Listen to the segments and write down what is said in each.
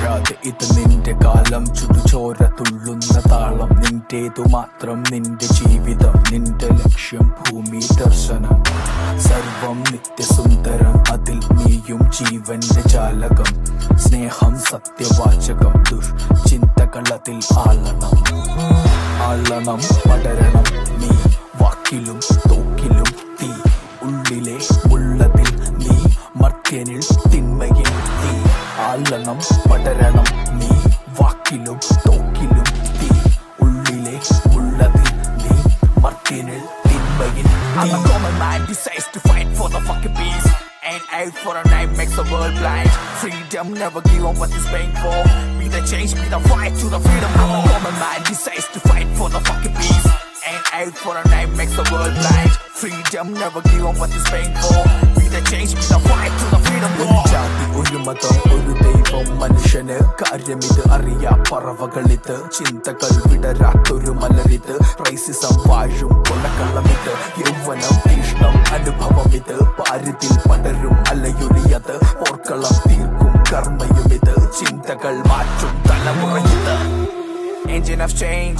മാറാതെ ഇത് നിന്റെ കാലം ചുടുചോര തുള്ളുന്ന താളം നിന്റേതു മാത്രം നിന്റെ ജീവിതം നിന്റെ ലക്ഷ്യം ഭൂമി ദർശനം സർവം നിത്യസുന്ദരം അതിൽ നീയും ജീവന്റെ ജാലകം സ്നേഹം സത്യവാചകം ദുഷ്ചിന്തകളതിൽ ആളണം ആളണം പടരണം നീ വാക്കിലും തോക്കിലും തീ ഉള്ളിലെ ഉള്ളതിൽ നീ മർത്യനിൽ തിന്മയിൽ തീ ആളണം പടരണം നീ വാക്കിലും തോക്കിലും തീ ഉള്ളിലെ ഉള്ളതിൽ നീ മർത്യനിൽ തിന്മയിൽ I'm a common man decides to fight for the fucking peace. Ain't out for a night makes the world blind. Freedom never give up what is paying for. Be the change, be the fight to the freedom. I'm a common man decides to fight for the fucking peace. Ain't out for a night makes the world blind. Freedom never give up what is paying for. Be the change, be the fight to the freedom. ഒരു ജാതി ഒരു മതം ഒരു ദൈവം മനുഷ്യന് കാര്യമിത് അറിയാ പറവകളിത് ചിന്തകൾ വിടരാത്തൊരു മലരിത് racism വാഴും കൊലക്കള്ളമിത് യൗവനം തീഷ്ണം അനുഭവം ഇത് പാരിതിൽ പടരും അലയൊലിയത് ഓർക്കളം തീർക്കും കർമ്മയുമിത് ചിന്തകൾ മാറ്റും തലമുറയിത് Engine of change.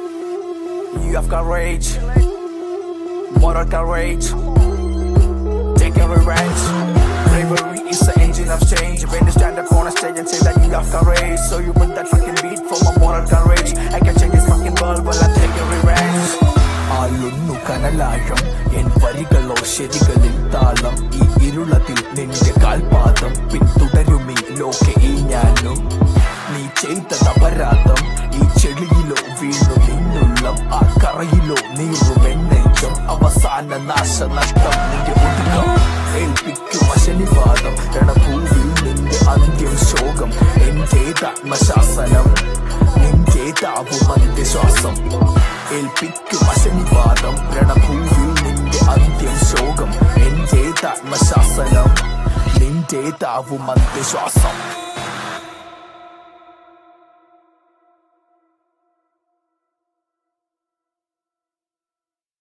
You have courage. Moral courage. Taking revenge. Bravery is the engine of change. When you stand up on a stage and say that you have courage. So you put that fucking beat for my moral courage. I can change this fucking world while I'm taking revenge. ആളുന്നു കനലാഴം എൻ വരികളോ ശരികളിൽ താളം ഈ ഇരുളതിൽ നിന്റെ കാൽപാദം പിന്തുടരുമീ ലോക്കെ ഈ ഞാനും നീ ചെയ്ത അപരാധം ഈ ചെളിയിലോ വീണു നിന്നുള്ളം ആ കറയിലോ നീറുമെന്നെഞ്ചം അവസാന നാശനഷ്ടം നിന്റെ ഒടുക്കം ഏൽപ്പിക്കും അശനിവാദം രണഭൂവിൽ നിന്റെ അന്ത്യം ശോകം എന്റേതാത്മശാസനം നിന്റേതാവും അന്ത്യശ്വാസം ഏൽപ്പിക്കും അശനിവാദം രണഭൂവിൽ നിന്റെ അന്ത്യം ശോകം എന്റേതാത്മശാസനം നിന്റേതാവും അന്ത്യശ്വാസം